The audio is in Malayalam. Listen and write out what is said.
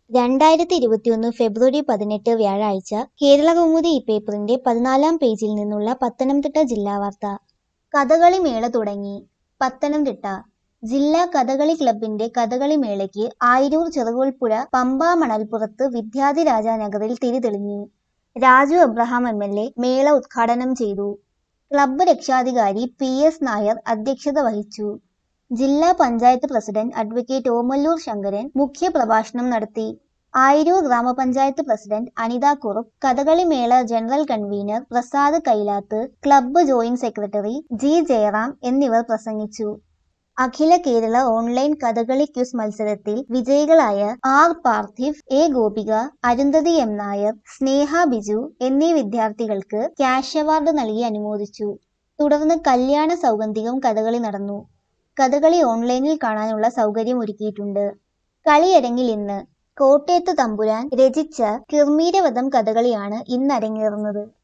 രണ്ടായിരത്തി ഇരുപത്തിയൊന്ന് ഫെബ്രുവരി പതിനെട്ട് വ്യാഴാഴ്ച കേരളകൗമുദി ഈ പേപ്പറിന്റെ പതിനാലാം പേജിൽ നിന്നുള്ള പത്തനംതിട്ട ജില്ലാ വാർത്ത കഥകളി മേള തുടങ്ങി പത്തനംതിട്ട ജില്ലാ കഥകളി ക്ലബിന്റെ കഥകളി മേളയ്ക്ക് ആയിരൂർ ചെറുകോൽപ്പുഴ പമ്പ മണൽപ്പുറത്ത് വിദ്യാധിരാജ നഗറിൽ തിരിതെളിഞ്ഞു Raju Abraham M L A മേള ഉദ്ഘാടനം ചെയ്തു ക്ലബ്ബ് രക്ഷാധികാരി പി എസ് നായർ അധ്യക്ഷത വഹിച്ചു ജില്ലാ പഞ്ചായത്ത് പ്രസിഡന്റ് അഡ്വക്കേറ്റ് ഓമല്ലൂർ ശങ്കരൻ മുഖ്യ പ്രഭാഷണം നടത്തി ആയിരൂർ ഗ്രാമപഞ്ചായത്ത് പ്രസിഡന്റ് അനിത കുറുപ്പ് കഥകളി മേള general convener Prasad Kailath club joint secretary G Jayaram എന്നിവർ പ്രസംഗിച്ചു അഖില കേരള ഓൺലൈൻ കഥകളി ക്വിസ് മത്സരത്തിൽ വിജയികളായ R Parthiv A Gopika Arundhati M Nair Sneha Biju എന്നീ വിദ്യാർത്ഥികൾക്ക് ക്യാഷ് അവാർഡ് നൽകി അനുമോദിച്ചു തുടർന്ന് കല്യാണ സൗഗന്ധികം കഥകളി നടന്നു കഥകളി ഓൺലൈനിൽ കാണാനുള്ള സൗകര്യം ഒരുക്കിയിട്ടുണ്ട് കളിയരങ്ങിൽ ഇന്ന് കോട്ടയത്ത് തമ്പുരാൻ രചിച്ച കിർമീരവധം കഥകളിയാണ് ഇന്ന് അരങ്ങേറുന്നത്